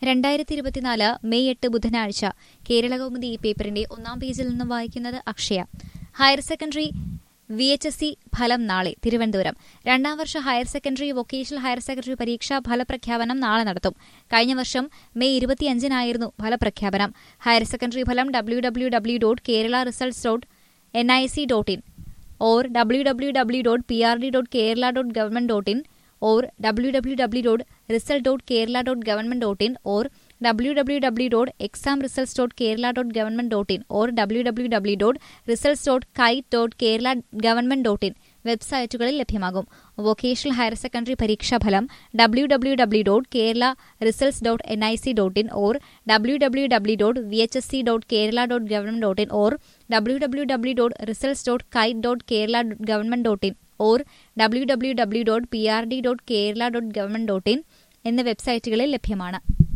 രണ്ടായിരത്തി ഇരുപത്തിനാല് മെയ് എട്ട് ബുധനാഴ്ച കേരളകൗമുദി ഈ പേപ്പറിന്റെ ഒന്നാം പേജിൽ നിന്നും വായിക്കുന്നത് Akshaya higher secondary V H S C ഫലം നാളെ തിരുവനന്തപുരം രണ്ടാം വർഷ higher secondary vocational higher secondary പരീക്ഷാ ഫലപ്രഖ്യാപനം നാളെ നടത്തും കഴിഞ്ഞ വർഷം മെയ് ഇരുപത്തിയഞ്ചിനായിരുന്നു ഫലപ്രഖ്യാപനം ഹയർ സെക്കൻഡറി ഫലം W W W dot Kerala results dot N I C dot in or W W W dot P R D dot Kerala dot government dot in or W W W dot result dot Kerala dot government dot in or W W W dot exam results dot Kerala dot government dot in or W W W dot results dot kite dot Kerala government dot in വെബ്സൈറ്റുകളിൽ ലഭ്യമാകും vocational higher secondary പരീക്ഷാഫലം W W W dot Kerala results dot N I C dot in or W W W dot V H S C dot Kerala dot government dot in or W W W dot results dot kite dot Kerala government dot in or W W W dot P R D dot Kerala dot government dot in എന്ന വെബ്സൈറ്റുകളിൽ ലഭ്യമാണ്